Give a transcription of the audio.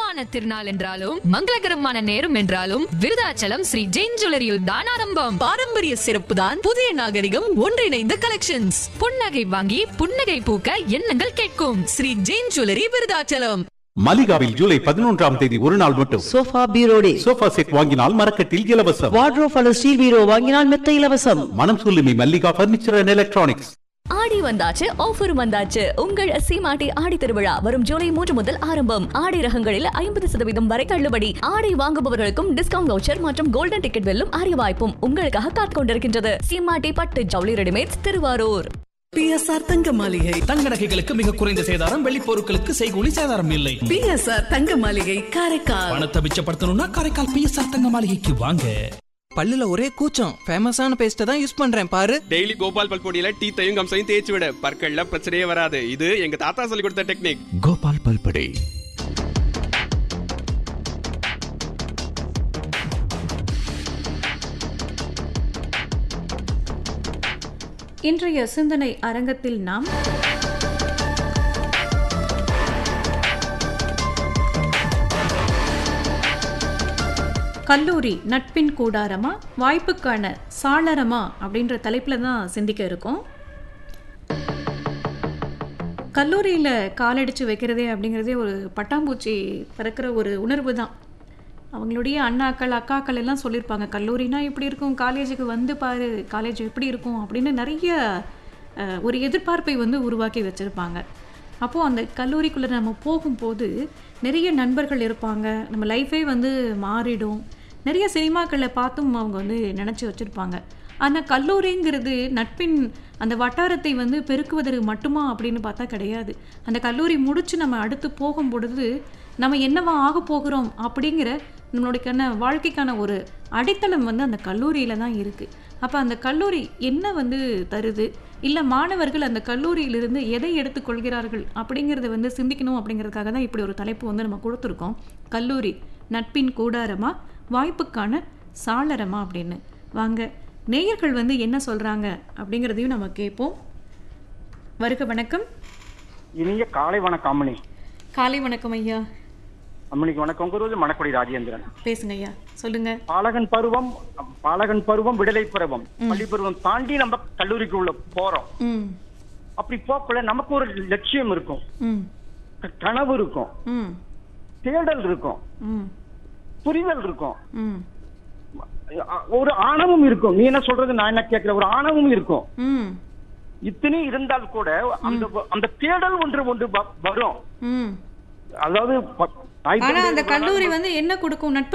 சுபமான திருநாள் என்றாலும் மங்களகரமான நேரம் என்றாலும் விருதாச்சலம் ஸ்ரீ ஜெயின் ஜுவல்லரியில் தான் ஆரம்பம் பாரம்பரிய சிறப்பு தான் புதிய நாகரிகம் ஒன்றிணைந்த கலெக்ஷன்ஸ் புன்னகை வாங்கி புன்னகை பூக்க எண்ணங்கள் கேட்கும் ஸ்ரீ ஜெயின் ஜுவல்லரி விருதாச்சலம் மலிகாவில் ஜூலை பதினொன்றாம் தேதி ஒரு நாள் மட்டும் சோஃபா பீரோ டே சோஃபா செட் வாங்கினால் மரக்கட்டில் இலவசம் வார்ட்ரோப் அல்லது ஸ்டீல் பீரோ வாங்கினால் மெத்த இலவசம் மனம் சொல்லுமி Mallika furniture and electronics Aadi வந்தாச்சு ஆஃபர் வந்தாச்சு உங்கள் சீமாட்டி ஆடி திருவிழா வரும் ஜூலை மூன்று முதல் ஆரம்பம் ஆடை ரகங்களில் ஐம்பது சதவீதம் வரை தள்ளுபடி ஆடை வாங்குபவர்களுக்கும் டிஸ்கவுண்ட் வவுச்சர் மற்றும் கோல்டன் டிக்கெட் வெல்லும் அரிய வாய்ப்பும் உங்களுக்காக காத்துக் கொண்டிருக்கின்றது சீமாட்டி பட்டு ஜவுளி ரெடிமேட்ஸ் திருவாரூர் பிஎஸ்ஆர் தங்க மாளிகை தங்க நகைகளுக்கு மிக குறைந்த சேதாரம் வெள்ளி பொருட்களுக்கு செய்கூலி சேதாரம் இல்லை பிஎஸ்ஆர் தங்க மாளிகை காரைக்கால் பணத்தை மிச்சப்படுத்தணும்னா காரைக்கால் பிஎஸ்ஆர் தங்க மாளிகைக்கு வாங்க பல்லுல ஒரே கூச்சம் ஃபேமஸான பேஸ்ட்டை தான் யூஸ் பண்றேன் பாரு டெய்லி கோபால் பல்பொடியில டீத்தையும் கம்சையும் தேய்ச்சி விட பற்கள்ல பிரச்சனையே வராது இது எங்க தாத்தா சொல்லி கொடுத்த டெக்னிக் கோபால் பல்படே இன்றைய சிந்தனை அரங்கத்தில் நாம் கல்லூரி நட்பின் கூடாரமா வாய்ப்புக்கான சாளரமா அப்படின்ற தலைப்பில் தான் சிந்திக்க இருக்கோம் கல்லூரியில் காலடிச்சு வைக்கிறதே அப்படிங்கிறதே ஒரு பட்டாம்பூச்சி பறக்கிற ஒரு உணர்வு தான் அவங்களுடைய அண்ணாக்கள் அக்காக்கள் எல்லாம் சொல்லியிருப்பாங்க கல்லூரினா இப்படி இருக்கும் காலேஜுக்கு வந்து பாரு காலேஜ் எப்படி இருக்கும் அப்படின்னு நிறைய அஹ், ஒரு எதிர்பார்ப்பை வந்து உருவாக்கி வச்சுருப்பாங்க அப்போது அந்த கல்லூரிக்குள்ளே நம்ம போகும்போது நிறைய நண்பர்கள் இருப்பாங்க நம்ம லைஃபே வந்து மாறிடும் நிறைய சினிமாக்களை பார்த்தும் அவங்க வந்து நினச்சி வச்சுருப்பாங்க ஆனால் கல்லூரிங்கிறது நட்பின் அந்த வட்டாரத்தை வந்து பெருக்குவதற்கு மட்டுமா அப்படின்னு பார்த்தா கிடையாது அந்த கல்லூரி முடிச்சு நம்ம அடுத்து போகும் பொழுது நம்ம என்னவா ஆக போகிறோம் அப்படிங்கிற நம்மளுடையக்கான வாழ்க்கைக்கான ஒரு அடித்தளம் வந்து அந்த கல்லூரியில் தான் இருக்குது அப்போ அந்த கல்லூரி என்ன வந்து தருது இல்லை மாணவர்கள் அந்த கல்லூரியிலிருந்து எதை எடுத்துக்கொள்கிறார்கள் அப்படிங்கிறத வந்து சிந்திக்கணும் அப்படிங்கிறதுக்காக தான் இப்படி ஒரு தலைப்பு வந்து நம்ம கொடுத்துருக்கோம் கல்லூரி நட்பின் கூடாரமா வாய்ப்புக்கான சாளரமா அப்படின்னு வாங்க நேயர்கள் வந்து என்ன சொல்கிறாங்க அப்படிங்கிறதையும் நம்ம கேட்போம் வருக வணக்கம் இனிய காலை வணக்கம் அம்மணி காலை வணக்கம் ஐயா அம்மணிக்கு வணக்கம் குருவது மணக்குடி ராஜேந்திரன் பேசுங்க ஐயா சொல்லுங்க பாலகன் பருவம் பாலகன் பருவம் விடலை பருவம் பள்ளி பருவம் தாண்டி நம்ம கல்லூரிக்கு உள்ள போறோம் ம் அப்படி போக்குள்ள நமக்கு ஒரு லட்சியம் இருக்கும் ம் க- கனவு இருக்கும் ம் தேடல் இருக்கும் ம் புரிதல் இருக்கும் ம் அ- ஒரு ஆணவம் இருக்கும் நீ என்ன சொல்றது நான் என்ன கேட்கிறேன் ஒரு ஆணவம் இருக்கும் ம் இத்தனை இருந்தால் கூட அந்த அந்த தேடல் ஒன்று ஒன்று வ- வரும் ம் அதாவது ப- தாய் ஆனா அந்த தந்தை கல்லூரி வந்து என்ன கொடுக்கும் நட்பு